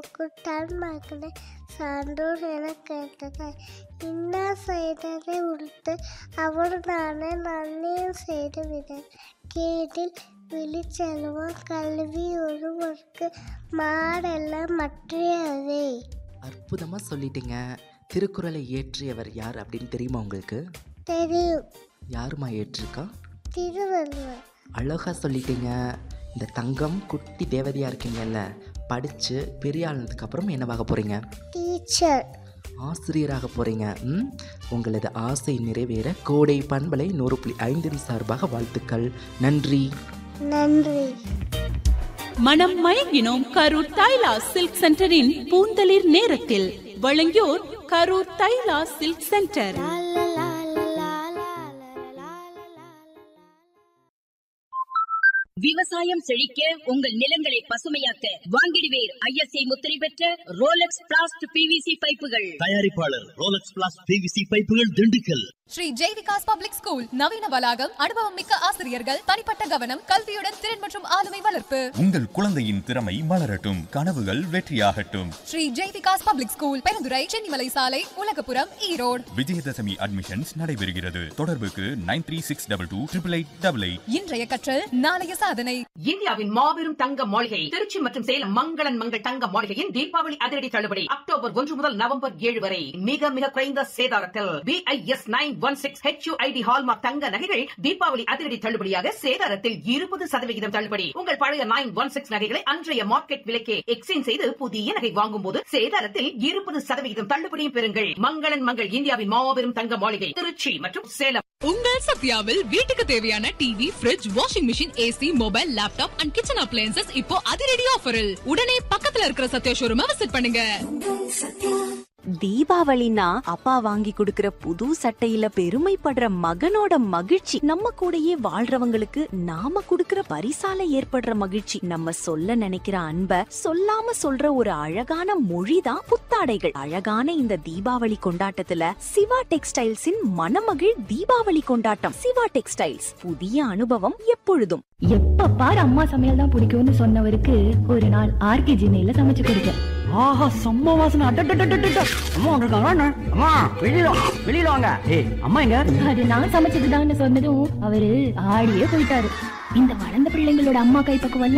கொடுத்தான் மகனே சான்றோர் என கேட்டதாய் இன்னா செய்ததை உடுத்து அவர் நானே நன்மையும் செய்து விடேன் கேடில் விழிச்செல்வம் கல்வி ஒருவருக்கு மாடெல்லாம் மற்றையவே அற்புதமாக சொல்லிட்டீங்க திருக்குறளை இயற்றியவர் யார் அப்படின்னு தெரியுமா உங்களுக்கு தெரியும் யாருமா ஏற்றிருக்கா திருவள்ளுவர் அழகாக சொல்லிட்டீங்க இந்த தங்கம் குட்டி தேவதையாக இருக்கீங்கல்ல படித்து பெரிய ஆனதுக்கப்புறம் என்னவாக போகிறீங்க டீச்சர் ஆசிரியராக போகிறீங்க ம் உங்களது ஆசை நிறைவேற கோடை பண்பலை நூறு புள்ளி ஐந்தின் சார்பாக வாழ்த்துக்கள் நன்றி நன்றி மனம் மயங்கினோம் கரூர் தைலா சில்க் சென்டரின் பூந்தளிர் நேரத்தில் வழங்கியோர் கரூர் தைலா சில்க் சென்டர் விவசாயம் செழிக்க உங்கள் நிலங்களை பசுமையாக்க வாங்கிடுவேர் ஐஎஸ்ஐ முத்திரை பெற்ற ரோலக்ஸ் பிளாஸ்ட் பிவிசி பைப்புகள் தயாரிப்பாளர் ரோலக்ஸ் பிளாஸ் பிவிசி பைப்புகள் திண்டுக்கல் ஸ்ரீ ஜெய்விகாஸ் பப்ளிக் ஸ்கூல் நவீன வளாகம் அனுபவம் மிக்க ஆசிரியர்கள் தனிப்பட்ட கவனம் கல்வியுடன் திறன் மற்றும் ஆளுமை வளர்ப்பு உங்கள் குழந்தையின் திறமை மலரட்டும் கனவுகள் வெற்றியாகட்டும் ஸ்ரீ ஜெய்விகாஸ் பப்ளிக் ஸ்கூல் பெருந்துறை சென்னிமலை சாலை உலகபுரம் ஈரோடு விஜயதசமி அட்மிஷன்ஸ் நடைபெறுகிறது தொடர்புக்கு nine three six double two triple eight double eight இன்றைய கற்றல் நாளைய சாதனை இந்தியாவின் மாபெரும் தங்க மாளிகை திருச்சி மற்றும் சேலம் மங்களன் மங்கள் தங்க மாளிகையின் தீபாவளி அதிரடி தள்ளுபடி அக்டோபர் ஒன்று முதல் நவம்பர் ஏழு வரை மிக மிக குறைந்த சேதாரத்தில் B I S nine one six H U I D hallmark தங்க நகைகள் தீபாவளி அதிரடி தள்ளுபடியாக சேதாரத்தில் இருபது சதவிகிதம் தள்ளுபடி உங்கள் பழைய நைன் ஒன் சிக்ஸ் நகைகளை அன்றைய மார்க்கெட் விலைக்கே எக்ஸ்சேஞ்ச் செய்து புதிய நகை வாங்கும் போது சேதாரத்தில் இருபது சதவிகிதம் தள்ளுபடியும் பெறுங்கள் மங்களன் மங்கள் இந்தியாவின் மாபெரும் தங்க மாளிகை திருச்சி மற்றும் சேலம் உங்கள் சத்யாவில் வீட்டுக்கு தேவையான TV fridge washing machine AC mobile laptop and kitchen appliances இப்போ அதிரடி ஆஃபரில் உடனே பக்கத்துல இருக்கிற சத்யா ஷோரூமை விசிட் பண்ணுங்க தீபாவளினா அப்பா வாங்கி கொடுக்கிற புது சட்டையில பெருமைப்படுற மகனோட மகிழ்ச்சி நம்ம கூடயே வாழ்றவங்களுக்கு நாம கொடுக்கிற பரிசால ஏற்படுற மகிழ்ச்சி நம்ம சொல்ல நினைக்கிற அன்ப சொல்லாம சொல்ற ஒரு அழகான மொழிதான் புத்தாடைகள் அழகான இந்த தீபாவளி கொண்டாட்டத்துல சிவா டெக்ஸ்டைல்ஸின் மனமகிழ் தீபாவளி கொண்டாட்டம் சிவா டெக்ஸ்டைல்ஸ் புதிய அனுபவம் எப்பொழுதும் எப்ப பாரு அம்மா சமையல் தான் பிடிக்கும்னு சொன்னவருக்கு ஒரு நாள் ஆர்கே ஜினையில சமைச்சு கொடுத்தேன் ஆஹா செம்ம வாசனை அட்டட்டட்டட்டட்ட அம்மா வந்திருக்காங்க அம்மா வெளியில வா, வெளியில வாங்க ஏய் அம்மா எங்க அது நான் சமைச்சதுதான்னு சொன்னதும் அவரு ஆடியே போயிட்டாரு இந்த வளர்ந்த பிள்ளைங்களோட அம்மா கைப்பக்குவம்